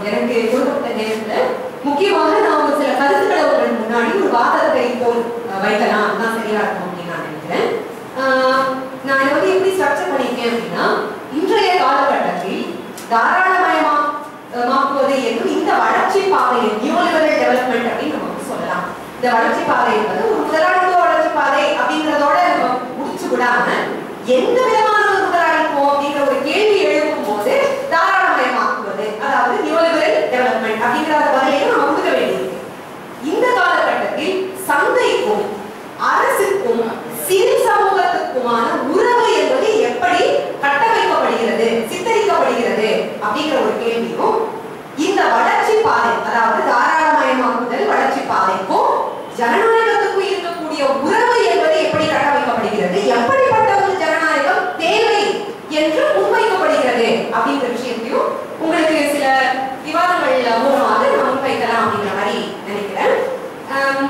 எனக்கு கொடுக்கப்பட்ட நேரத்துல முக்கியமாக நான் ஒரு சில கருத்துக்களை உங்களுக்கு முன்னாடி ஒரு வாதத்தை போல் அஹ், வைக்கலாம் அதுதான் சரியா இருக்கும் அப்படின்னு நான் நினைக்கிறேன் ஆஹ், நான் இதை வந்து எப்படி ஸ்ட்ரக்சர் பண்ணியிருக்கேன் அப்படின்னா இன்றைய காலகட்டத்தில் தாராளமயமா அஹ், மாக்குவது என்னும் இந்த வளர்ச்சி பாதையை நியூலிபரல் டெவலப்மெண்ட் அப்படின்னு நம்ம வந்து சொல்லலாம் இந்த வளர்ச்சி பாதை என்பது ஒரு முதலாளித்துவ வளர்ச்சி பாதை அப்படிங்கிறதோட நம்ம முடிச்சு விடாம எந்த விதமான ஒரு முதலாளித்துவம் அப்படிங்கிற ஒரு கேள்வி எழுப்பும் போது தாராளமயமாக்குவது அதாவது நியூலிபரல் டெவலப்மெண்ட் அப்படிங்கிற அந்த பதிலையும் நம்ம கொடுக்க வேண்டியிருக்கு இந்த காலகட்டத்தில் சந்தைக்கும் அரசுக்கும் சிவில் சமூகத்துக்குமான உறவு என்பது எப்படி கட்டமைக்கப்படுகிறது சித்தரிக்கப்படுகிறது அப்படிங்கிற ஒரு கேள்வியும் இந்த வளர்ச்சி பாதை அதாவது தாராளமயமாக்குதல் வளர்ச்சி பாதைக்கும் ஜனநாயகத்துக்கும் இருக்கக்கூடிய உறவு என்பது எப்படி கட்டமைக்கப்படுகிறது எப்படிப்பட்ட ஒரு ஜனநாயகம் தேவை என்று முன்வைக்கப்படுகிறது அப்படிங்கிற விஷயத்தையும் உங்களுக்கு சில விவாதங்கள் மூலமாக நான் முன்வைக்கலாம் அப்படிங்கிற மாதிரி நினைக்கிறேன் ஆம்,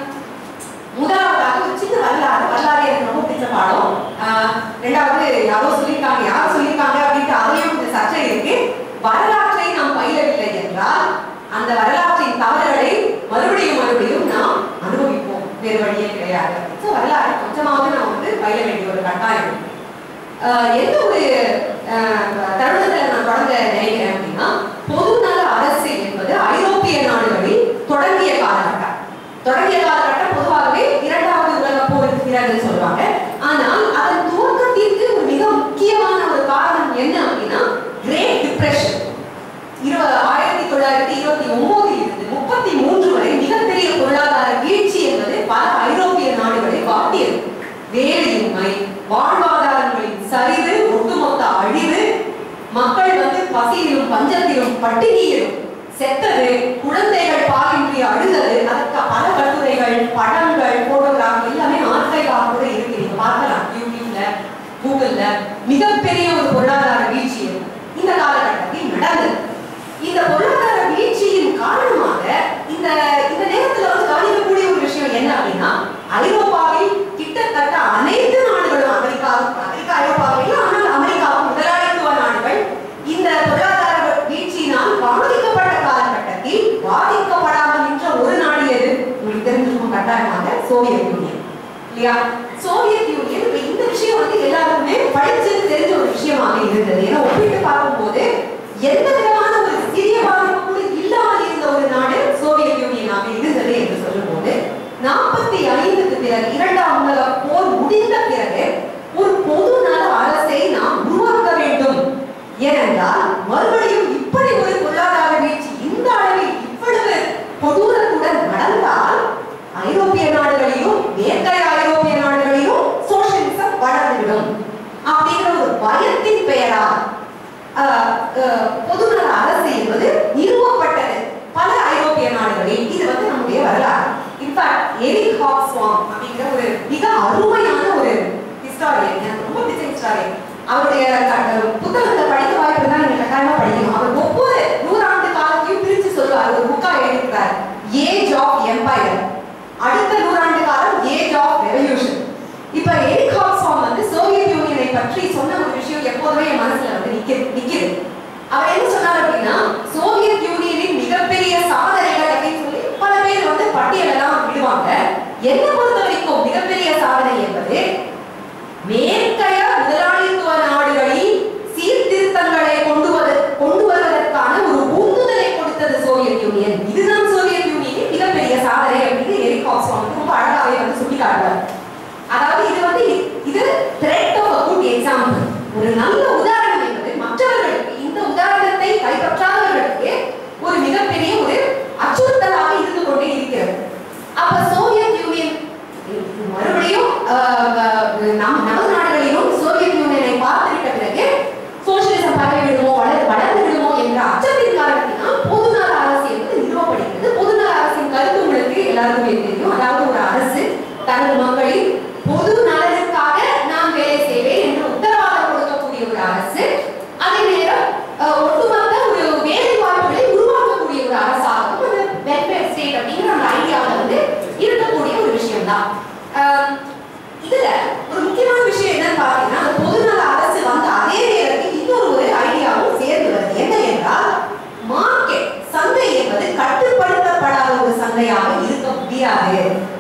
முதலாவதாக ஒரு சின்ன வரலாறு வரலாறு எனக்கு ரொம்ப பிடிச்ச பாடம் ஆஹ் ரெண்டாவது யாரோ சொல்லியிருக்காங்க யாரோ சொல்லியிருக்காங்க அப்படின்ட்டு அதுலயும் கொஞ்சம் சர்ச்சை இருக்கு வரலாற்றை நாம் பயிலவில்லை என்றால் அந்த வரலாற்றின் தவறுகளை மறுபடியும் மறுபடியும் நாம் அனுபவிப்போம் வேறு வழியே கிடையாது ஸோ வரலாறு கொஞ்சமாவது நாம் வந்து பயில வேண்டிய ஒரு கட்டாயம் இருக்கு. ஆஹ் எந்த ஒரு ஆஹ், தருணத்துல நான் தொடங்க நினைக்கிறேன் அப்படின்னா பொதுநல அரசு என்பது ஐரோப்பிய நாடுகளில் தொடங்கிய காலகட்டம் தொடங்கிய காலகட்டம் பொதுவாகவே இரண்டாவது உலக போருக்கு பிறகு சொல்லுவாங்க ஆனால் அதன் துவக்கத்திற்கு ஒரு மிக முக்கியமான ஒரு காரணம் என்ன அப்படின்னா கிரேட் டிப்ரெஷன் இருபது ஆயிரத்தி தொள்ளாயிரத்தி இருபத்தி ஒன்பதில் இருந்து முப்பத்தி மூன்று வரை மிகப்பெரிய பொருளாதார வீழ்ச்சி என்பது பல ஐரோப்பிய நாடுகளை வாட்டியது வேலையின்மை வாழ்வாதாரங்களின் சரிவு ஒட்டுமொத்த அழிவு மக்கள் வந்து பசியிலும் பஞ்சத்திலும் பட்டினியிலும் செத்தது குழந்தைகள் பாலின்றி அழுதது அதுக்கு பல கட்டுரைகள் படங்கள் போட்டோகிராஃபி எல்லாமே ஆர்கைவாக கூட இருக்கு நீங்க பார்க்கலாம் யூடியூப்ல கூகுள்ல மிகப்பெரிய ஒரு பொருளாதார வீழ்ச்சி இது. இந்த காலகட்டத்தில் நடந்தது இந்த பொருளாதார வீழ்ச்சியின் காரணமாக இந்த இந்த நேரத்துல வந்து கவனிக்கக்கூடிய ஒரு விஷயம் என்ன அப்படின்னா ஐரோப்பாவில் கிட்டத்தட்ட அனைத்து நாடுகளும் அமெரிக்காவும் அமெரிக்கா ஐரோப்பாவில் இல்லை, ஆனால் அமெரிக்காவும் முதலாளித்துவ நாடுகள் இந்த பொருளாதார வீழ்ச்சியினால் பாதிக்கப்பட்ட காலகட்டத்தில் பாதிக்கப்படாமல் நின்ற ஒரு நாடு எது உங்களுக்கு தெரிஞ்சிருக்கும் கட்டாயமாக சோவியத் யூனியன் இல்லையா சோவியத் யூனியன் இப்ப இந்த விஷயம் வந்து எல்லாருக்குமே படிச்சு தெரிஞ்ச ஒரு விஷயமாக இருந்தது ஏன்னா ஒப்பிட்டு பார்க்கும்போது எந்த விதமான ஒரு சிறிய பாதிப்பு கூட இல்லாமல் இருந்த ஒரு நாடு சோவியத் யூனியனாக இருந்தது என்று சொல்லும்போது நாற்பத்தி ஐந்துக்கு பிறகு இரண்டாம் உலக போர் முடிந்த பிறகு ஒரு பொது நல அரசை நாம் உருவாக்க வேண்டும் ஏனென்றால் மறுபடியும் இப்படி ஒரு பொருளாதார வீழ்ச்சி இந்த அளவில் இவ்வளவு கொடூரத்துடன் நடந்தால் ஐரோப்பிய நாடுகளிலும் மேற்கை ஐரோப்பிய நாடுகளிலும் சோசியலிசம் வளர்ந்துவிடும் அப்படிங்கிற ஒரு பயத்தின் பெயரால் ஆஹ், ஆஹ், பொதுநல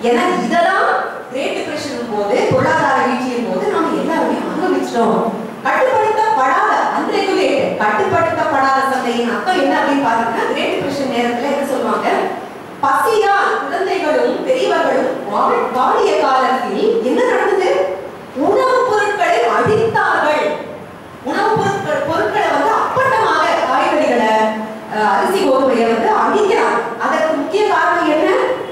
ஏன்னா இதெல்லாம் கிரேட் டிப்ரெஷன் போது பொருளாதார வீழ்ச்சியின் போது நாம எல்லாருமே அனுபவிச்சிட்டோம் கட்டுப்படுத்தப்படாத அன்ரெகுலேட்டட் கட்டுப்படுத்தப்படாத சந்தையின் அர்த்தம் என்ன அப்படின்னு பாத்தீங்கன்னா கிரேட் டிப்ரெஷன் நேரத்துல என்ன சொல்லுவாங்க பசியால் குழந்தைகளும் பெரியவர்களும் வாழ்- வாடிய காலத்தில் என்ன நடந்தது உணவுப் பொருட்களை அழித்தார்கள் உணவுப் பொருட்கள் பொருட்களை வந்து அப்பட்டமாக காய்கறிகளை அஹ், அரிசி கோதுமையை வந்து அழிக்கிறாங்க அதற்கு முக்கிய காரணம் என்ன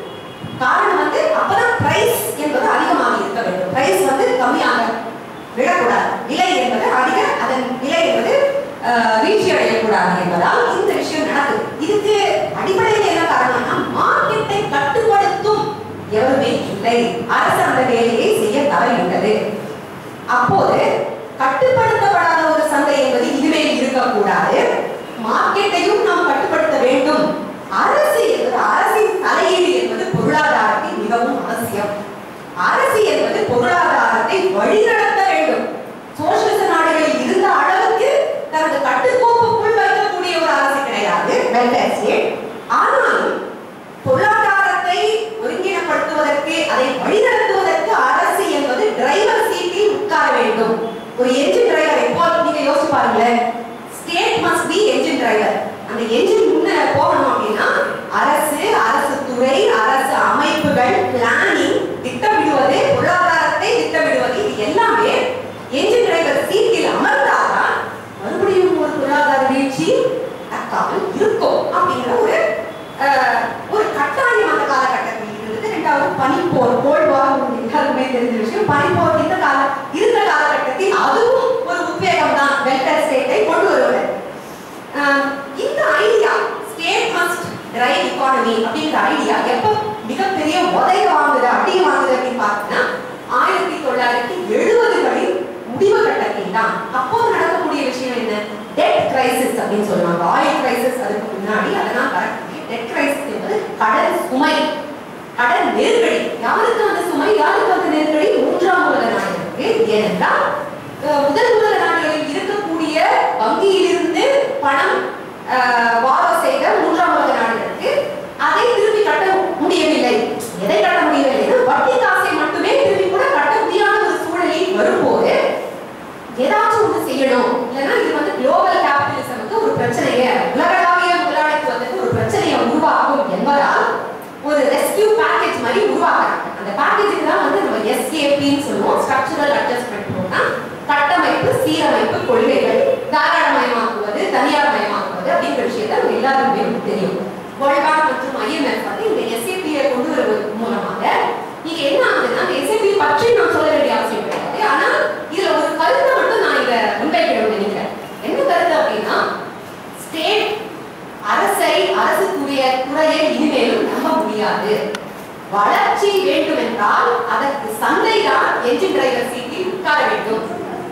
காரணம் வந்து அப்பதான் பிரைஸ் என்பது அதிகமாக இருக்க வேண்டும் பிரைஸ் வந்து கம்மியாக விடக்கூடாது விலை என்பது அதிக அதன் விலை என்பது அஹ், வீழ்ச்சி அடையக்கூடாது என்பதால் இந்த விஷயம் நடக்குது இதுக்கு அடிப்படையில் என்ன காரணம்னா மார்க்கெட்டை கட்டுப்படுத்தும் எவருமே இல்லை அரசு அந்த வேலையை செய்ய தவறிவிட்டது அப்போது கட்டுப்படுத்தப்படாத ஒரு சந்தை என்பது இதுவே இருக்கக்கூடாது மார்க்கெட்டையும் நாம் கட்டுப்படுத்த வேண்டும் அரசு என்பது அரசின் தலையீடு என்பது பொருளாதாரத்தில் மிகவும் அவசியம் அரசு என்பது பொருளாதாரத்தை வழிநடத்த வேண்டும் சோசியலிச நாடுகளில் இருந்த அளவுக்கு தனது கட்டுக்கோப்புக்குள் வைக்கக்கூடிய ஒரு அரசு கிடையாது வெல்ஃபேர் ஸ்டேட் ஆனாலும் பொருளாதாரத்தை ஒருங்கிணப்படுத்துவதற்கு அதை வழிநடத்துவதற்கு அரசு என்பது டிரைவர் சீட்டில் உட்கார வேண்டும் ஒரு என்ஜின் டிரைவர் இப்போ நீங்க யோசிச்சு பாருங்களேன் state must be engine driver அந்த என்ஜின் முன்ன போகணும் அப்படின்னா அரசு அரசு துறை அரசு அமைப்புகள் பிளானிங் திட்டமிடுவது பொருளாதாரத்தை திட்டமிடுவது இது எல்லாமே என்ஜின் டிரைவர் சீட்டில் அமர்ந்தாதான் மறுபடியும் ஒரு பொருளாதார வீழ்ச்சி தக்காமல் இருக்கும் அப்படிங்கிற ஒரு அஹ், ஒரு கட்டாயம் அந்த காலகட்டத்தில் இருந்தது ரெண்டாவது பனிப்போர் கோல்வார் எல்லாருக்குமே தெரிஞ்ச விஷயம் பனிப்போர் இந்த கால இருந்த காலகட்டத்தில் அதுவும் ஒரு உத்வேகம் தான் வெல்ஃபேர் ஸ்டேட்டை கொண்டு வருவது ஆஹ் இந்த idea state must drive economy அப்படிங்கிற ஐடியா எப்போ மிகப்பெரிய உதய வாங்குது அடி வாங்குது அப்படின்னு பார்த்தீங்கன்னா ஆயிரத்தி தொள்ளாயிரத்தி எழுபதுகளின் முடிவு கட்டத்தில் தான் அப்போது நடக்கக்கூடிய விஷயம் என்ன டெட் கிரைசிஸ் அப்படின்னு சொல்லுவாங்க ஆயில் கிரைசிஸ் அதுக்கு முன்னாடி அதெல்லாம் வரக்கூடிய டெட் கிரைசிஸ் என்பது கடன் சுமை கடன் நெருக்கடி யாருக்கு அந்த சுமை யாருக்கு அந்த நெருக்கடி மூன்றாம் உலக நாடுகளுக்கு ஏனென்றால் அஹ், முதல் உலக நாடுகளில் இருக்கக்கூடிய வங்கியிலிருந்து பணம் வாரோ செய்த மூன்றாம் உலக நாடுகளுக்கு அதை திருப்பி கட்ட முடியவில்லை எதை கட்ட முடியவில்லை வட்டி காசை மட்டுமே திருப்பி கூட கட்ட முடியாத ஒரு சூழலில் வரும்போது ஏதாச்சும் ஒண்ணு செய்யணும் இல்லைன்னா இது வந்து குளோபல் கேபிட்டலிசமுக்கு ஒரு பிரச்சனையை உலகளாவிய முதலாளித்துவத்துக்கு ஒரு பிரச்சனையை உருவாக்கும் என்பதால் ஒரு ரெஸ்கியூ பேக்கேஜ் மாதிரி உருவாக்குறாங்க அந்த பேக்கேஜுக்கு தான் வந்து நம்ம எஸ்ஏபின்னு சொல்லுவோம் ஸ்ட்ரக்சரல் அட்ஜஸ்ட்மெண்ட் ப்ரோக்ராம் கட்டமைப்பு சீரமைப்பு கொள்கைகள் தாராளமயமாக்குவது தனியார் மயமாக்குவது அப்படிங்கிற விஷயத்தை நம்ம எல்லாருக்குமே வந்து தெரியும் வேர்ல்ட் பேங்க் மற்றும் ஐஎம்எஃப் வந்து இந்த எஸ்ஏபியை கொண்டு வருவது மூலமாக நீங்க என்ன ஆகுதுன்னா அந்த எஸ்ஏபி பற்றி நான் சொல்ல வேண்டிய அவசியம் கிடையாது ஆனா இதுல ஒரு கருத்தை மட்டும் நான் இதை முன்வைக்கணும்னு நினைக்கிறேன் என்ன கருத்து அப்படின்னா ஸ்டேட் அரசை அரசு துறைய துறையை இனிமேலும் நம்ப முடியாது வளர்ச்சி வேண்டும் என்றால் அதற்கு சந்தை தான் என்ஜின் டிரைவர் சீட்டில் உட்கார வேண்டும்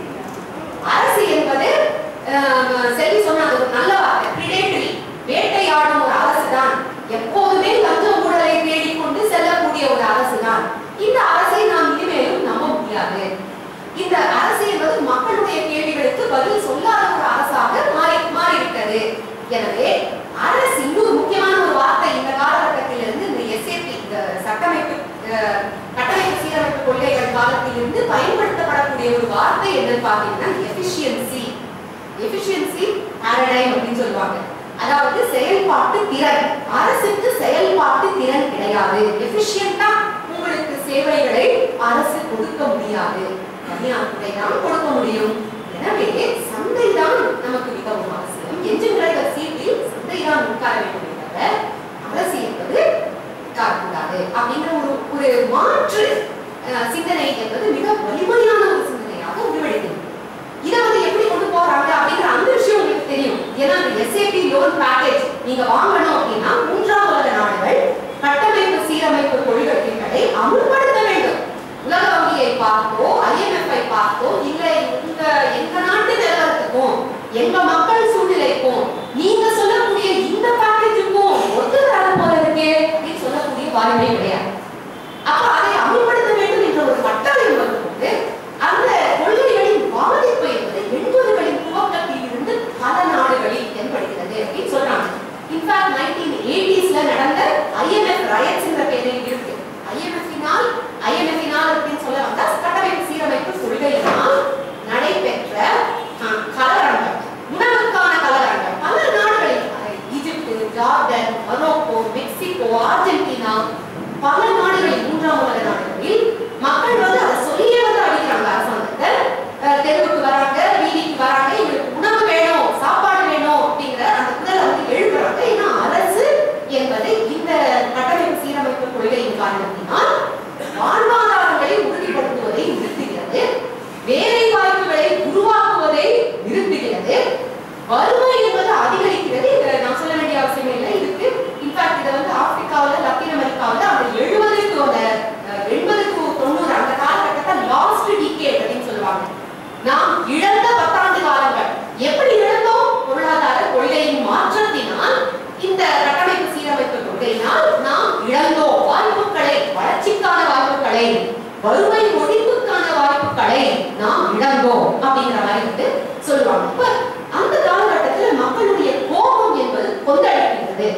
அரசு என்பது ஆஹ், செல்வி சொன்ன அது ஒரு நல்ல வார்த்தை பிரிடேட்டரி வேட்டையாடும் ஒரு அரசு தான் எப்போதுமே லஞ்ச ஊழலை தேடிக்கொண்டு செல்லக்கூடிய ஒரு அரசு தான் இந்த அரசை நாம் இனிமேலும் நம்ப முடியாது இந்த அரசு என்பது மக்களுடைய கேள்விகளுக்கு பதில் சொல்லாத ஒரு அரசாக மாறி மாறிவிட்டது எனவே அரசு இன்னொரு முக்கியமான ஒரு வார்த்தை இந்த காலகட்டத்திலிருந்து இந்த எஸ்ஏபி இந்த சட்டமைப்பு அஹ், கட்டமைப்பு சீரமைப்பு கொள்கைகள் காலத்திலிருந்து பயன்படுத்தப்படக்கூடிய ஒரு வார்த்தை என்னன்னு பார்த்தீங்கன்னா எஃபிஷியன்சி எஃபிஷியன்சி பாரடைம் அப்படின்னு சொல்லுவாங்க அதாவது செயல்பாட்டு திறன் அரசுக்கு செயல்பாட்டு திறன் கிடையாது எஃபிஷியண்டா உங்களுக்கு சேவைகளை அரசு கொடுக்க முடியாது தனியார் துறை தான் கொடுக்க முடியும் எனவே சந்தை தான் நமக்கு மிகவும் அவசியம் என்ஜின்களை சீட்டில் சந்தை தான் உட்கார வேண்டும் தவிர அரசு என்பது உட்காரக்கூடாது அப்படிங்கிற ஒரு ஒரு மாற்று அஹ், சிந்தனை என்பது மிக வலிமையான ஒரு சிந்தனையாக உருவெடுக்கிறது இதை வந்து எப்படி கொண்டு போறாங்க அப்படிங்கிற அந்த விஷயம் உங்களுக்கு தெரியும் ஏன்னா அந்த எஸ்ஏபி லோன் பேக்கேஜ் நீங்க வாங்கணும் அப்படின்னா மூன்றாம் உலக நாடுகள் கட்டமைப்பு சீரமைப்பு கொள்கைகளை அமுல்படுத்த வேண்டும் உலக வங்கியை பார்த்தோ ஐஎம்எஃப் பார்த்தோ இல்ல உங்க எங்க நாட்டு நிலவரத்துக்கும் எங்க மக்கள் சூழ்நிலைக்கும் நீங்க சொல்லக்கூடிய இந்த பேக்கேஜுக்கும் ஒத்து வர போல இருக்கே அப்படின்னு சொல்லக்கூடிய வாய்ப்பே கிடையாது அப்ப அதை அமல்படுத்த வேண்டும் என்ற ஒரு கட்டாயம் வரும்போது அந்த கொள்கைகளின் பாதிப்பு என்பது எண்பதுகளின் துவக்கத்தில் இருந்து பல நாடுகளில் தென்படுகிறது அப்படின்னு சொல்றாங்க இன்ஃபேக்ட் நைன்டீன் எயிட்டிஸ்ல நடந்த ஐஎம்எஃப் ரயட்ஸ் என்ற பெயரில் இருக்கு ஐஎம்எஃப் மெக்சிகோ அர்ஜென்டினா பல நாடுகளில் மூன்றாம் உலக நாடுகளில் மக்கள் வந்து அதை சொல்லியே வந்து அடிக்கிறாங்க அரசாங்கத்தை அஹ் தெருவுக்கு வராங்க வீதிக்கு வராங்க இவங்களுக்கு உணவு வேணும் சாப்பாடு வேணும் அப்படிங்கிற அந்த குரலை வந்து எழுப்புறாங்க ஏன்னா அரசு என்பது இந்த கட்டமைப்பு சீரமைப்பு கொள்கையின் காரணத்தினால் வாழ்வாதாரங்களை உறுதிப்படுத்துவதை நிறுத்துகிறது வேலை வாய்ப்புகளை உருவாக்குவதை நிறுத்துகிறது வறுமை என்பது அதிகரிக்கிறது இதை நான் சொல்ல வேண்டிய அவசியம் இல்லை இதுக்கு இன்ஃபேக்ட் இதை வந்து ஆப்பிரிக்காவில் லத்தீன் அமெரிக்காவில் அந்த எழுபதுக்கு அந்த எண்பதுக்கு தொண்ணூறு அந்த காலகட்டத்தை லாஸ்ட் டிகேட் அப்படின்னு சொல்லுவாங்க நாம் இழந்த பத்தாண்டு காலங்கள் எப்படி இழந்தோம் பொருளாதார கொள்கையின் மாற்றத்தினால் இந்த கட்டமைப்பு சீரமைப்பு கொள்கையினால் நாம் இழந்தோம் வாய்ப்புகளை வளர்ச்சிக்கான வாய்ப்புகளை வறுமை ஒழிப்புக்கான வாய்ப்புகளை நாம் இழந்தோம் அப்படிங்கிற மாதிரி வந்து சொல்லுவாங்க இப்ப அந்த காலகட்டத்துல மக்களுடைய கோபம் என்பது கொந்தளிக்கின்றது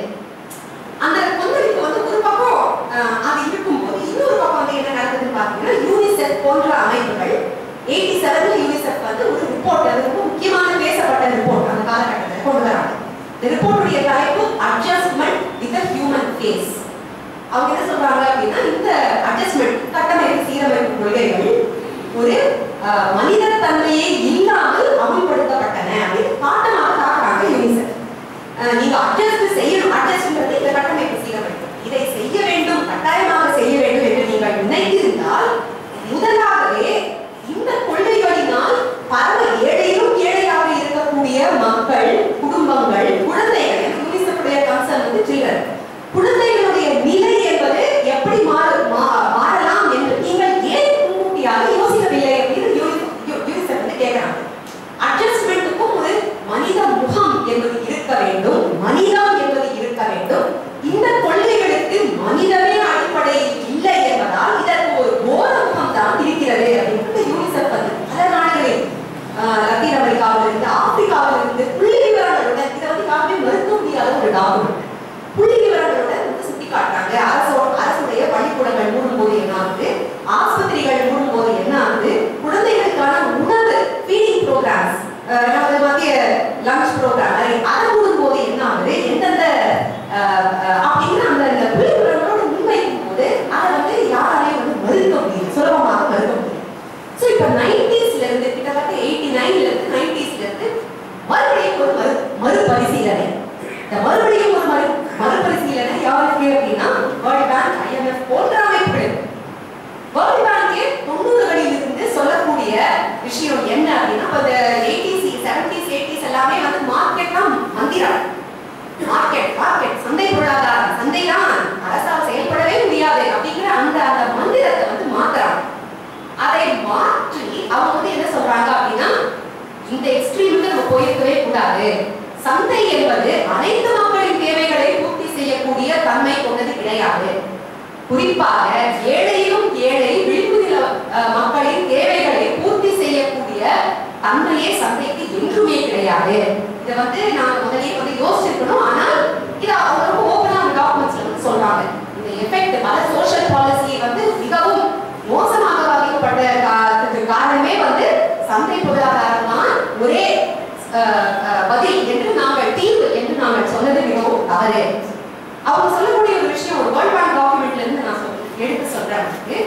அந்த கொந்தளிப்பு வந்து ஒரு பக்கம் அஹ், அது இருக்கும்போது இன்னொரு பக்கம் வந்து என்ன நடக்குதுன்னு பாத்தீங்கன்னா யூனிசெஃப் போன்ற அமைப்புகள் எயிட்டி செவன்ல யூனிசெஃப் வந்து ஒரு ரிப்போர்ட் அது ரொம்ப முக்கியமான பேசப்பட்ட ரிப்போர்ட் அந்த காலகட்டத்தில் கொண்டு வராங்க இந்த ரிப்போர்ட்டுடைய தலைப்பு அட்ஜஸ்ட்மெண்ட் வித் ஹியூமன் ஃபேஸ் அவங்க என்ன சொல்றாங்க அப்படின்னா இந்த அட்ஜஸ்ட்மெண்ட் கட்டமைப்பு சீரமைப்பு கொள்கைகள் ஒரு அஹ், மனிதத்தன்மையே இல்லாமல் அமல்படுத்தப்பட்டன அப்படின்னு பாட்டமாக காட்டுறாங்க யூனிசெஃப் அஹ், நீங்க அட்ஜஸ்ட் செய்யணும் அட்ஜஸ்ட்ன்றது இந்த கட்டமைப்பு சீரமைப்பு இதை செய்ய வேண்டும் கட்டாயமாக செய்ய வேண்டும் என்று நீங்கள் நினைத்திருந்தால் முதலாகவே இந்த கொள்கைகளினால் பரவ ஏழையிலும் ஏழையாக இருக்கக்கூடிய மக்கள் குடும்பங்கள் குழந்தைகள் யூனிசெஃபுடைய கன்சர்ன் வந்து சில்ட்ரன் குழந்தைகளுடைய நிலை என்பது எப்படி மாறு மா- மாறலாம் என்று நீங்கள் ஏன் முன்கூட்டியாக யோசிக்கவில்லை அப்படின்னு யூனி- யூ- யூனிசெஃப் வந்து கேட்கிறாங்க அட்ஜஸ்ட்மெண்ட்டுக்கும் ஒரு மனித முகம் என்பது இருக்க வேண்டும் மனிதம் என்பது இருக்க வேண்டும் இந்த கொள்கைகளுக்கு மனிதமே அடிப்படை இல்லை என்பதால் இதற்கு ஒரு கோர முகம் தான் இருக்கிறது அப்படின்னு யூனிசெஃப் வந்து பல நாடுகளில் ஆஹ், லத்தீன் அமெரிக்காவில் இருந்து ஆப்பிரிக்காவில் இருந்து புள்ளி விவரங்களுடன் இதை வந்து யாருமே மறுக்க முடியாத ஒரு டாக்குமெண்ட் புள்ளி விவரங்களுடன் வந்து சுட்டி காட்டுறாங்க அரசோ அரசுடைய பள்ளிக்கூடங்கள் மூடும் போது என்ன ஆகுது ஆஸ்பத்திரிகள் மூடும் போது என்ன ஆகுது குழந்தைகளுக்கான உணவு ஃபீடிங் ப்ரோக்ராம்ஸ் நமது மத்திய லஞ்ச் ப்ரோக்ராம் அதை மூடும் போது என்ன ஆகுது எந்தெந்த அஹ், அஹ், அப்படின்னு அந்த அந்த புள்ளி விவரங்களோட முன்வைக்கும் போது அதை வந்து யாராலையும் வந்து மறுக்க முடியும் சுலபமாக மறுக்க முடியும் ஸோ இப்போ நைன்டிஸ்ல இருந்து கிட்டத்தட்ட எயிட்டி நைன்ல இருந்து நைன்டிஸ்ல இருந்து மறுபடியும் ஒரு மறு மறுபரிசீலனை இந்த மறுபடியும் ஒரு மறு மறுபரிசீலனை யாருக்கு அப்படின்னா வேர்ல்ட் பேங்க் ஐஎம்எஃப் போன்ற அமைப்புகள் வேர்ல்ட் பேங்கே தொண்ணூறுகளில் இருந்து சொல்லக்கூடிய விஷயம் என்ன அப்படின்னா இப்போ இந்த எயிட்டிஸ் செவன்டிஸ் எயிட்டிஸ் எல்லாமே வந்து மார்க்கெட் தான் மந்திரம் மார்க்கெட் மார்க்கெட் சந்தை பொருளாதாரம் சந்தை தான் அரசால் செயல்படவே முடியாது அப்படிங்கிற அந்த அந்த மந்திரத்தை வந்து மாத்துறாங்க அதை மாற்றி அவங்க வந்து என்ன சொல்றாங்க அப்படின்னா இந்த எக்ஸ்ட்ரீமுக்கு நம்ம போயிருக்கவே கூடாது சந்தை என்பது அனைத்து மக்களின் தேவைகளை பூர்த்தி செய்யக்கூடிய தன்மை கொண்டது கிடையாது குறிப்பாக ஏழையிலும் ஏழை விளிம்பு நில அஹ், மக்களின் தேவைகளை பூர்த்தி செய்யக்கூடிய தன்மையே சந்தைக்கு என்றுமே கிடையாது இதை வந்து நான் முதலே வந்து யோசிச்சிருக்கணும் ஆனால் இதை அவங்க ரொம்ப ஓப்பனா அந்த டாக்குமெண்ட்ஸ்ல வந்து சொல்றாங்க இந்த எஃபெக்ட் பல சோஷியல் பாலிசி வந்து மிகவும் மோசமாக பாதிக்கப்பட்ட கா- காரணமே வந்து சந்தை பொருளாதாரம் தான் ஒரே அஹ், அஹ், பதில் என்று நாங்கள் தீர்வு என்று நாங்கள் சொன்னது மிகவும் தவறு அவங்க சொல்லக்கூடிய ஒரு விஷயம் ஒரு வேர்ல்ட் பேங்க் டாக்குமெண்ட்ல இருந்து நான் சொல்றேன் எடுத்து சொல்றேன்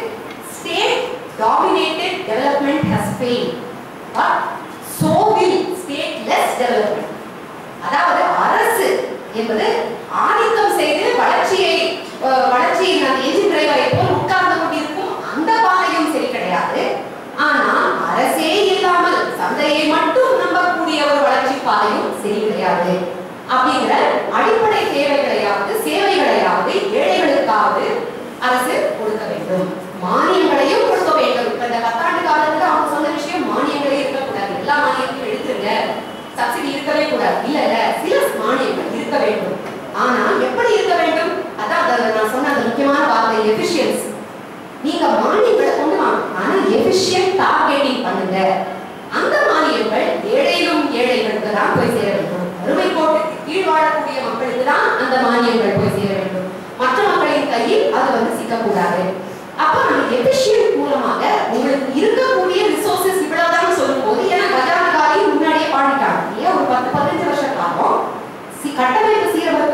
state dominated development has fail but so will state less development அதாவது அரசு என்பது ஆதிக்கம் செய்து வளர்ச்சியை அஹ், வளர்ச்சியின் அந்த என்ஜின் டிரைவரை போல் உட்கார்ந்து கொண்டிருக்கும் அந்த பாதையும் சரி கிடையாது ஆனால் அரசே இல்லாமல் சந்தையை மட்டும் நம்பக்கூடிய ஒரு வளர்ச்சி பாதையும் சரி கிடையாது அப்படிங்கிற அடிப்படை தேவைகளையாவது சேவைகளையாவது ஏழைகளுக்காவது அரசு கொடுக்க வேண்டும் மானியங்களையும் கொடுக்க வேண்டும் இப்ப இந்த பத்தாண்டு காலத்துல அவங்க சொன்ன விஷயம் மானியங்களே இருக்கக்கூடாது எல்லா மானியத்தையும் எடுத்துருங்க சப்சிடி இருக்கவே கூடாது இல்ல இல்ல சில மானியங்கள் இருக்க வேண்டும் ஆனா எப்படி இருக்க வேண்டும் அதான் அந்த நான் சொன்ன அந்த முக்கியமான வார்த்தை எஃபிஷியன்சி நீங்க மானியங்களை கொண்டு வாங்க ஆனா எஃபிஷியன்ட் டார்கெட்டிங் பண்ணுங்க அந்த மானியங்கள் ஏழையிலும் ஏழைகளுக்கு தான் போய் சேர வேண்டும் வறுமை கோட்டுக்கு கீழ் வாழக்கூடிய மக்களுக்கு தான் அந்த மானியங்கள் போய் சேர வேண்டும் மற்ற மக்களின் கையில் அது வந்து சிக்கக்கூடாது அப்ப நம்ம எஃபிஷியன்ட் மூலமாக உங்களுக்கு இருக்கக்கூடிய ரிசோர்சஸ் இவ்வளவுதான் சொல்லும்போது ஏன்னா கஜானகாரி முன்னாடியே பாடிட்டாங்க இல்லையா ஒரு பத்து பதினஞ்சு வருஷ காலம் சி- கட்டமைப்பு சீரமைப்பு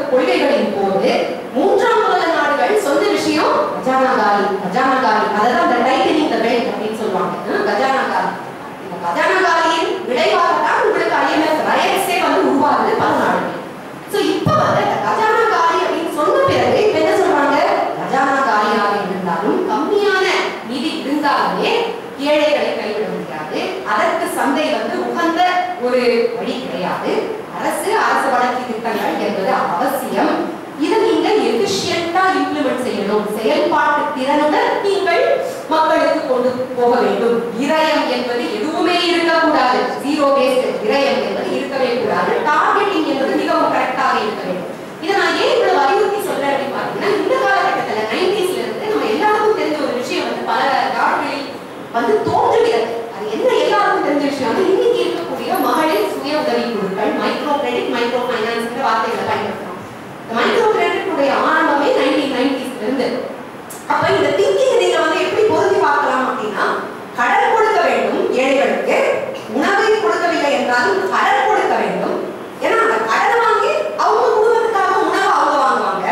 கொள்கைகளின் போது மூன்றாம் உலக நாடுகள் சொந்த விஷயம் கஜானா காலி கஜானா காலி அதான் அந்த டைட்டனிங் த பெல்ட் அப்படின்னு சொல்லுவாங்க ஹம், கஜானா காலி இந்த கஜானா காலியின் விளைவாக தான் உங்களுக்கு ஐஎம்எஃப் ரயட்ஸே வந்து உருவாகுது பல நாடுகள் சோ இப்போ வந்து இந்த கஜானா காலி அப்படின்னு சொன்ன பிறகு இப்ப என்ன சொல்றாங்க கஜானா காலியாக இருந்தாலும் கம்மியான நிதி இருந்தாலுமே ஏழைகளை கைவிட முடியாது அதற்கு சந்தை வந்து உகந்த ஒரு வழி கிடையாது அரசு அரசு வளர்ச்சி திட்டங்கள் என்பது அவசியம் இதை நீங்க எஃபிஷியண்டா இம்ப்ளிமெண்ட் செய்யணும் செயல்பாட்டு திறனுடன் நீங்கள் மக்களுக்கு கொண்டு போக வேண்டும் இரையம் என்பது எதுவுமே இருக்கக்கூடாது ஜீரோ வேஸ்ட் இரையம் என்பது இருக்கவே கூடாது டார்கெட்டிங் என்பது மிகவும் கரெக்டாக இருக்க வேண்டும் இதை நான் ஏன் இவ்வளவு வலியுறுத்தி சொல்றேன் அப்படின்னு பாத்தீங்கன்னா இந்த காலகட்டத்துல நைன்டிஸ்ல இருந்து நம்ம எல்லாருக்கும் தெரிஞ்ச ஒரு விஷயம் வந்து பல நாடுகளில் வந்து தோன்றுகிறது அது என்ன எல்லாருக்கும் தெரிஞ்ச விஷயம் வந்து இன்னைக்கு இருக்கக்கூடிய மகளிர் சுய உதவி குழுக்கள் மைக்ரோ கிரெடிட் மைக்ரோ ஃபைனான்ஸ் வார்த்தைகளை பயன்படுத்துறோம் இந்த மைக்ரோ கிரெடிட்டுடைய ஆரம்பமே நைன்டீன் நைன்டிஸ்ல இருந்து அப்ப இந்த திங்கிங் நீங்க வந்து எப்படி பொருத்தி பார்க்கலாம் அப்படின்னா கடன் கொடுக்க வேண்டும் ஏழைகளுக்கு உணவை கொடுக்கவில்லை என்றாலும் கடன் கொடுக்க வேண்டும் ஏன்னா அந்த கடனை வாங்கி அவங்க குடும்பத்துக்காக உணவை அவங்க வாங்குவாங்க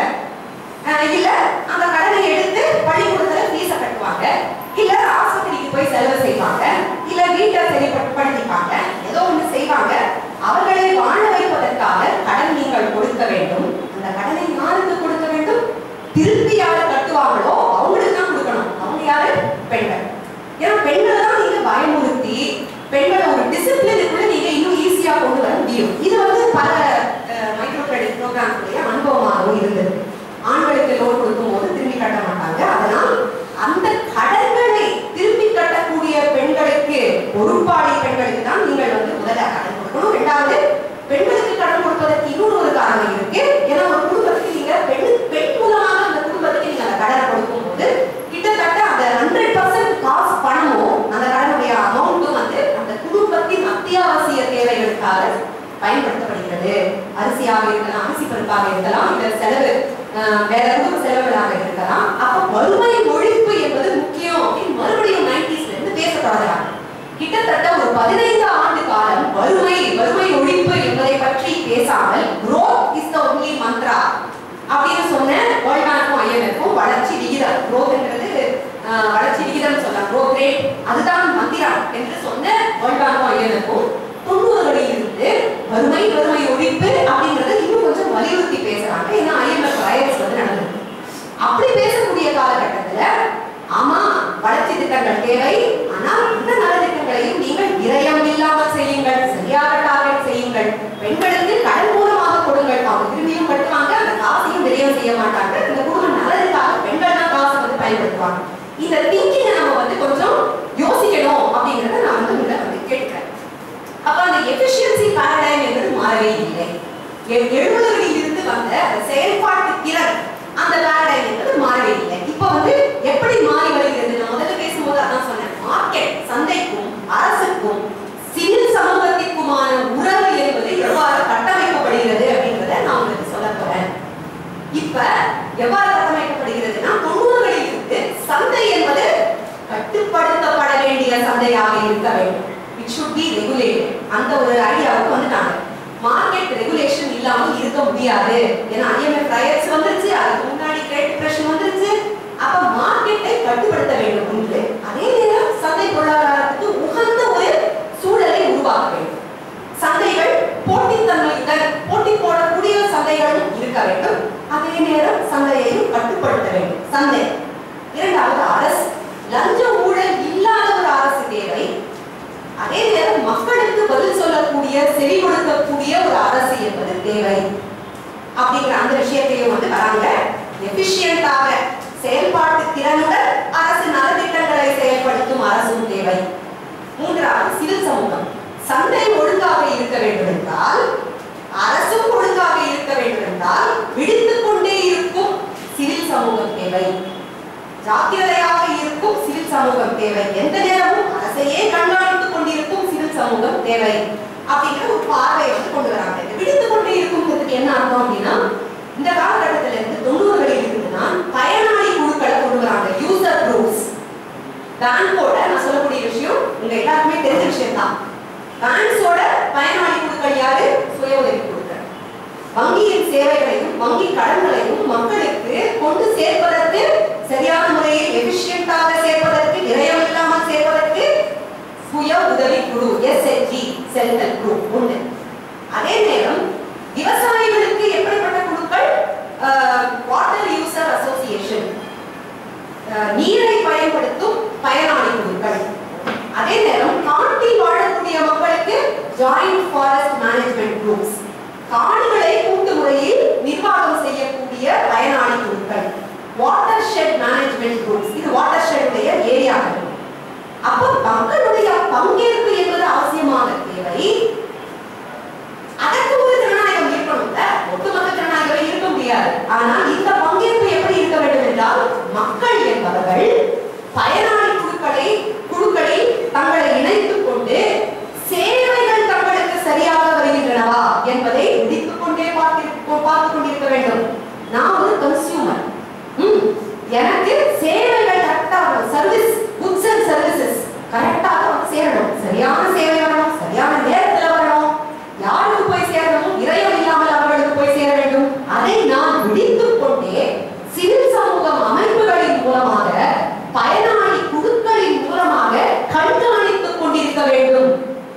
அஹ் இல்ல அந்த கடனை எடுத்து பள்ளிக்கூடத்துல ஃபீஸ கட்டுவாங்க இல்ல ஆஸ்பத்திரிக்கு போய் செலவு செய்வாங்க இல்ல வீட்டை சரிப்படுத்திப்பாங்க ஏதோ ஒண்ணு செய்வாங்க அவர்களை வாழ வைப்பதற்காக கடன் நீங்கள் கொடுக்க வேண்டும் அந்த கடனை யாருக்கு கொடுக்க வேண்டும் திருப்பி யார் கட்டுவாங்களோ அவங்களுக்கு தான் கொடுக்கணும் அவங்க யாரு பெண்கள் ஏன்னா பெண்களை தான் நீங்க பயமுறுத்தி பெண்களை ஒரு டிசிப்ளினுக்குள்ள நீங்க இன்னும் ஈஸியா கொண்டு வர முடியும் இது வந்து பல மைக்ரோ கிரெடிட் ப்ரோக்ராம்ஸுடைய அனுபவமாகவும் இருந்தது ஆண்களுக்கு லோன் கொடுக்கும் போது திரும்பி கட்ட மாட்டாங்க அதனால் அந்த கடன்களை திருப்பி கட்டக்கூடிய பெண்களுக்கு பொறுப்பாளி பெண்களுக்கு தான் நீங்கள் வந்து முதல்ல கடன் கொடுக்கணும் ரெண்டாவது பெண்களுக்கு கடன் கொடுப்பதற்கு இன்னொரு ஒரு காரணம் இருக்கு ஏன்னா ஒரு குடும்பத்துக்கு நீங்க பெண் பெண் மூலமாக அந்த குடும்பத்துக்கு நீங்க அந்த கடனை கொடுக்கும் போது கிட்டத்தட்ட அந்த ஹண்ட்ரட் பர்சன்ட் காசு பணமும் அந்த கடனுடைய அமௌண்ட்டும் வந்து அந்த குடும்பத்தின் அத்தியாவசிய தேவைகளுக்காக பயன்படுத்தப்படுகிறது அரிசியாக இருக்கலாம் அரிசி பருப்பாக இருக்கலாம் இல்ல செலவு அஹ், வேற குடும்ப செலவுகளாக இருக்கலாம் அப்ப வறுமை ஒழிப்பு என்பது முக்கியம் அப்படின்னு மறுபடியும் நைன்டிஸ்ல இருந்து பேச தொடங்குறாங்க கிட்டத்தட்ட ஒரு பதினைந்து ஆண்டு காலம் வறுமை வறுமை ஒழிப்பு என்பதை பற்றி பேசாமல் growth is the only mantra அப்படின்னு சொன்ன வேர்ல்ட் பேங்க்கும் ஐஎம்எஃப்பும் வளர்ச்சி விகிதம் growthங்கிறது அஹ், வளர்ச்சி விகிதம் சொல்லலாம் growth rate அதுதான் மந்திரம் என்று சொன்ன வேர்ல்ட் பேங்க்கும் ஐஎம்எஃப்பும் தொண்ணூறுகளில் இருந்து வறுமை வறுமை ஒழிப்பு அப்படிங்கறத இன்னும் கொஞ்சம் வலியுறுத்தி பேசுறாங்க ஏன்னா ஐஎம்எஃப் ரயட்ஸ் வந்து நடந்தது அப்படி பேசக்கூடிய காலகட்டத்துல ஆமா வளர்ச்சி திட்டங்கள் தேவை ஆனால் இந்த நலத்திட்டங்களையும் நீங்கள் விரயம் இல்லாமல் செய்யுங்கள் சரியாக டார்கெட் செய்யுங்கள் பெண்களுக்கு கடன் மூலமாக கொடுங்கள் அவங்க திரும்பியும் கட்டுவாங்க அந்த காசையும் விரயம் செய்ய மாட்டாங்க இந்த குடும்ப நலனுக்காக பெண்கள் தான் காசை வந்து பயன்படுத்துவாங்க இந்த திங்கிங்கை நம்ம வந்து கொஞ்சம் யோசிக்கணும் அப்படிங்கறத நான் வந்து உங்களை வந்து கேட்கிறேன் அப்ப அந்த எஃபிஷியன்சி பாரடைம் என்பது மாறவே இல்லை எ- எழுபதுகளில் இருந்து வந்த அந்த செயல்பாட்டு திறன் அந்த பாரடைம் என்பது மாறவே இல்லை இப்போ வந்து எப்படி மாறி வருகிறது நான் முதல்ல பேசும்போது அதான் சொன்னேன் மார்க்கெட் சந்தைக்கும் அரசுக்கும் சிவில் சமூகத்திற்குமான உறவு என்பது எவ்வாறு கட்டமைக்கப்படுகிறது அப்படின்றத நான் உங்களுக்கு சொல்ல போறேன் இப்ப எவ்வாறு கட்டமைக்கப்படுகிறதுனா தொண்ணூறுகளில் இருந்து சந்தை என்பது கட்டுப்படுத்தப்பட வேண்டிய சந்தையாக இருக்க வேண்டும் இட் should be regulated அந்த ஒரு ஐடியாவுக்கு வந்துட்டாங்க மார்க்கெட் ரெகுலேஷன் இல்லாமல் இருக்க முடியாது ஏன்னா ஐஎம்எஃப் ரயட்ஸ் வந்துருச்சு அதுக்கு முன்னாடி கிரேட் டிப்ரெஷன் வந்துருச்சு அப்ப மார்க்கெட்டை கட்டுப்படுத்த வேண்டும் ஒன்று அதே நேரம் சந்தை பொருளாதாரத்துக்கு உகந்த ஒரு சூழலை உருவாக்க வேண்டும் சந்தைகள் போட்டித்தன்மையுடன் போட்டி போடக்கூடிய சந்தைகளும் இருக்க வேண்டும் அதே நேரம் சந்தையையும் கட்டுப்படுத்த வேண்டும் சந்தை இரண்டாவது அரசு லஞ்ச ஊழல் இல்லாத ஒரு அரசு தேவை அதே நேரம் மக்களுக்கு பதில் சொல்லக்கூடிய செவி கொடுக்கக்கூடிய ஒரு அரசு என்பது தேவை அப்படிங்கிற அந்த விஷயத்தையும் வந்து வராங்க எபிஷியண்டாக செயல்பாட்டு திறனுடன் அரசு நலத்திட்டங்களை செயல்படுத்தும் அரசும் தேவை மூன்றாவது சிவில் சமூகம் சந்தை ஒழுங்காக இருக்க வேண்டும் என்றால் அரசும் ஒழுங்காக இருக்க வேண்டும் என்றால் விழித்துக் கொண்டே இருக்கும் சிவில் சமூகம் தேவை ஜாக்கிரதையாக இருக்கும் சிவில் சமூகம் தேவை எந்த நேரமும் அரசையே கண்காணித்துக் கொண்டிருக்கும் சிவில் சமூகம் தேவை அப்படிங்கிற ஒரு பார்வையை வந்து கொண்டு வராங்க இந்த விழித்துக் கொண்டே இருக்கும்ங்கிறதுக்கு என்ன அர்த்தம் அப்படின்னா இந்த காலகட்டத்துல இருந்து தொண்ணூறுகளில் இருந்துன்னா பயனாளி குழுக்களை கொண்டு வராங்க யூசர் குரூப்ஸ் பேங்கோட நான் சொல்லக்கூடிய விஷயம் உங்க எல்லாருக்குமே தெரிஞ்ச விஷயம் தான் பேங்க்ஸோட பயனாளி குழுக்கள் யாரு சுய உதவி குழுக்கள் வங்கியின் சேவைகளையும் வங்கி கடன்களையும் மக்களுக்கு கொண்டு சேர்ப்பதற்கு சரியான முறையில் எஃபிஷியண்டாக சேர்ப்பதற்கு விரயம் இல்லாமல் சேர்ப்பதற்கு சுய உதவி குழு எஸ்எச்ஜி செல்ஃப் ஹெல்ப் குரூப் உண்டு அதே நேரம் விவசாயிகளுக்கு எப்படிப்பட்ட குழுக்கள் வாட்டர் யூசர் அசோசியேஷன் நீரை பயன்படுத்தும் பயனாளி குழுக்கள் அதே நேரம் காட்டில் வாழக்கூடிய மக்களுக்கு ஜாயிண்ட் ஃபாரஸ்ட் மேனேஜ்மெண்ட் குரூப்ஸ் காடுகளை கூட்டு முறையில் நிர்வாகம் செய்யக்கூடிய பயனாளி குழுக்கள் வாட்டர் ஷெட் மேனேஜ்மெண்ட் குரூப்ஸ் இது வாட்டர் ஷெட்டுடைய ஏரியாக்கள் அப்போ மக்களுடைய பங்கேற்பு என்பது அவசியமான தேவை அதற்கு ஒரு ஜனநாயகம் இருக்கணும்ல ஒட்டுமொத்த ஜனநாயகம் இருக்க முடியாது ஆனால் இந்த பங்கேற்பு எப்படி இருக்க வேண்டும் என்றால் மக்கள் என்பவர்கள் பயனாளி குழுக்களை குழுக்களில் தங்களை இணைத்துக் கொண்டு சேவைகள் தங்களுக்கு சரியாக வருகின்றனவா என்பதை விடித்துக் கொண்டே பார்த்து பார்த்துக் கொண்டிருக்க வேண்டும் நான் ஒரு கன்சியூமர் எனக்கு சேவைகள் கரெக்டாக சர்வீஸ் குட்ஸ் அண்ட் சர்வீசஸ் கரெக்டாக வந்து சேரணும் சரியான சேவை வரணும் சரியான நேரத்தில் வரணும் யாருக்கு போய் சேரணும் விரயம் இல்லாமல் அவர்களுக்கு போய் சேர வேண்டும் அதை நான் விடித்துக் கொண்டே சிவில் சமூகம் அமைப்புகளின் மூலமாக பயனாளி குழுக்களின் மூலமாக கண்காணித்துக் கொண்டிருக்க வேண்டும்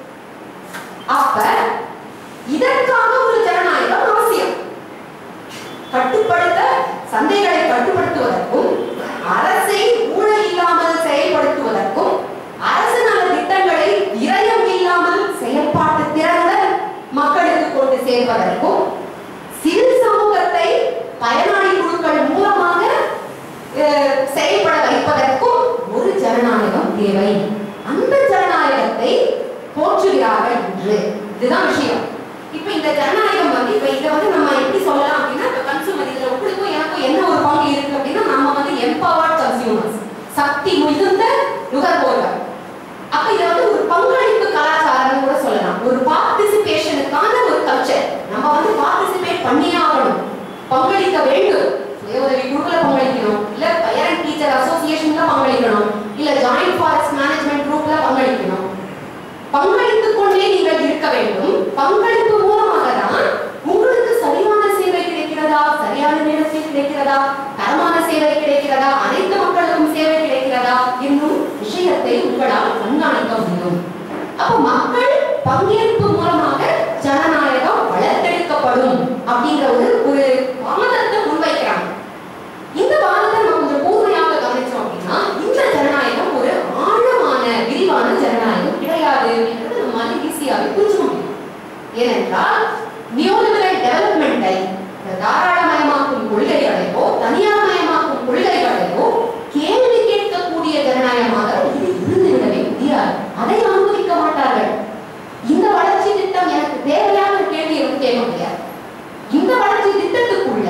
அப்ப இதற்காக ஒரு ஜனநாயகம் அவசியம் கட்டுப்படுத்த சந்தைகளை கட்டுப்படுத்துவதற்கும் அரசை ஊழல் இல்லாமல் செயல்படுத்துவதற்கும் அரசு நல திட்டங்களை விரயம் இல்லாமல் செயல்பாட்டு திறனுடன் மக்களுக்கு கொண்டு சேர்ப்பதற்கும் சிவில் சமூகத்தை பயனாளி குழுக்கள் மூலமாக அஹ், செயல்பட வைப்பதற்கும் ஒரு ஜனநாயகம் தேவை அந்த ஜனநாயகத்தை போற்றுகிறார்கள் என்று இதுதான் விஷயம் இப்ப இந்த ஜனநாயகம் வந்து இப்ப இதை வந்து நம்ம எப்படி சொல்லலாம் அப்படின்னா இப்ப கன்சூமர் இதுல உங்களுக்கும் எனக்கும் என்ன ஒரு பங்கு இருக்கு அப்படின்னா நம்ம வந்து எம்பவர்ட் கன்சியூமர்ஸ் சக்தி மிகுந்த நுகர்வோர்கள் அப்ப இதை வந்து ஒரு பங்களிப்பு கலாச்சாரம்னு கூட சொல்லலாம் ஒரு பார்ட்டிசிபேஷனுக்கான ஒரு கல்ச்சர் நம்ம வந்து பார்ட்டிசிபேட் பண்ணியே ஆகணும் பங்களிக்க வேண்டும் சுய உதவி குழுக்களை பங்களிக்கணும் இல்ல பேரண்ட் டீச்சர் அசோசியேஷன்ல பங்களிக்கணும் இல்ல ஜாயிண்ட் ஃபாரஸ்ட் மேனேஜ்மெண்ட் குரூப்ல பங்களிக்கணும் பங்களித்துக் கொண்டே நீங்கள் இருக்க வேண்டும் பங்களிப்பு மூலமாக தான் உங்களுக்கு சரியான சேவை கிடைக்கிறதா சரியான நேரத்தில் கிடைக்கிறதா தரமான சேவை கிடைக்கிறதா அனைத்து மக்களுக்கும் சேவை கிடைக்கிறதா என்னும் விஷயத்தை உங்களால் கண்காணிக்க முடியும் அப்ப மக்கள் பங்கேற்பு மூலமாக ஜனநாயகம் வளர்த்தெடுக்கப்படும் அப்படிங்கிற ஒரு ஒரு வாதத்தை முன்வைக்கிறாங்க இந்த வாதத்தை நம்ம கொஞ்சம் கூர்மையாக கவனிச்சோம் அப்படின்னா இந்த ஜனநாயகம் ஒரு ஆழமான விரிவான ஜனநாயகம் கிடையாது என்றது நம்மால ஈஸியாவே புரிஞ்சுக்க முடியும் ஏனென்றால் நியோலிபரல் டெவலப்மெண்டை தாராளமயமாக்கும் கொள்கைகளையோ தனியார்மயமாக்கும் கொள்கைகளையோ கேள்வி கேட்கக்கூடிய ஜனநாயகமாக இது இருந்துவிடவே முடியாது அதை அனுமதிக்க மாட்டார்கள் இந்த வளர்ச்சி திட்டம் எனக்கு தேவையான கேள்வியை வந்து கேட்க முடியாது இந்த வளர்ச்சி திட்டத்துக்குள்ள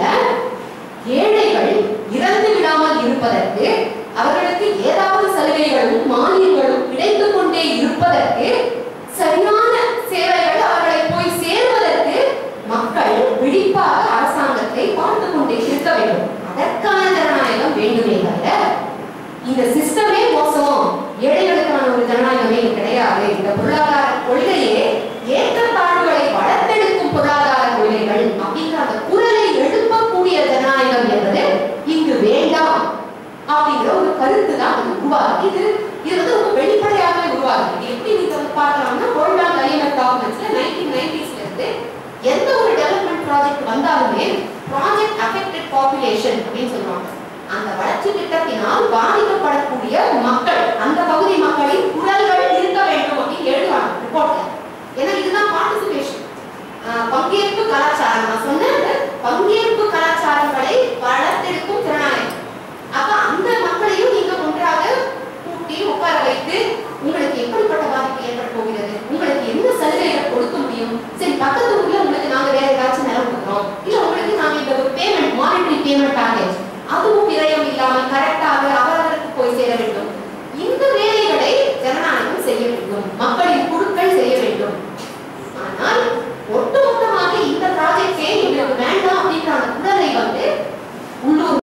ஏழைகள் இறந்து விடாமல் இருப்பதற்கு அவர்களுக்கு ஏதாவது சலுகைகளும் மானியங்களும் கிடைத்துக் கொண்டே இருப்பதற்கு சரியான சேவைகள் அவர்களை போய் சேர்வதற்கு மக்கள் விழிப்பாக அரசாங்கத்தை பார்த்து கொண்டே இருக்க வேண்டும் அதற்கான ஜனநாயகம் வேண்டுமே தவிர இந்த சிஸ்டமே மோசம் ஏழைகளுக்கான ஒரு ஜனநாயகமே கிடையாது இந்த பொருளாதார கொள்கையே ஏற்றத்தாழ்வுகளை வளர்த்தெடுக்கும் பொருளாதார கொள்கைகள் அப்படிங்கிற அந்த குரலை எழுப்பக்கூடிய ஜனநாயகம் என்பது இங்கு வேண்டாம் அப்படிங்கிற ஒரு கருத்து தான் வந்து உருவாகுது இது இது வந்து ரொம்ப வெளிப்படையாகவே உருவாகுது இது எப்படி நீங்க வந்து பார்க்கலாம்னா வேர்ல்ட் பேங்க் ஐஎம்எஃப் டாக்குமெண்ட்ஸ்ல நைன்டீன் நைன்டிஸ்ல இருந்து எந்த ஒரு டெவலப்மெண்ட் ப்ராஜெக்ட் வந்தாலுமே ப்ராஜெக்ட் அஃபெக்டட் பாப்புலேஷன் அப்படின்னு சொல்லுவாங்க அந்த வளர்ச்சி திட்டத்தினால் பாதிக்கப்படக்கூடிய மக்கள் அந்த பகுதி மக்களின் குரல்கள் இருக்க வேண்டும் அப்படின்னு எழுதுவாங்க ரிப்போர்ட்ல ஏன்னா இதுதான் பார்ட்டிசிபேஷன் பங்கேற்பு கலாச்சாரம் நான் சொன்னேன் பங்கேற்பு கலாச்சாரங்களை வளர்த்தெடுக்கும் திறனாயம் அப்ப அந்த மக்களையும் நீங்க ஒன்றாக கூட்டி உட்கார வைத்து உங்களுக்கு எப்படிப்பட்ட பாதிப்பு ஏற்பட போகிறது உங்களுக்கு என்ன சலுகைகள் கொடுக்க முடியும் சரி பக்கத்து ஊர்ல உங்களுக்கு நாங்க வேற ஏதாச்சும் நிலம் கொடுக்குறோம் இல்ல உங்களுக்கு நாங்க இந்த ஒரு பேமெண்ட் மானிட்டரி பேமெண்ட் பேக்கேஜ் அதுவும் விரயம் இல்லாமல் கரெக்டாக அவர்களுக்கு போய் சேர வேண்டும் இந்த வேலைகளை ஜனநாயகம் செய்ய வேண்டும் மக்கள்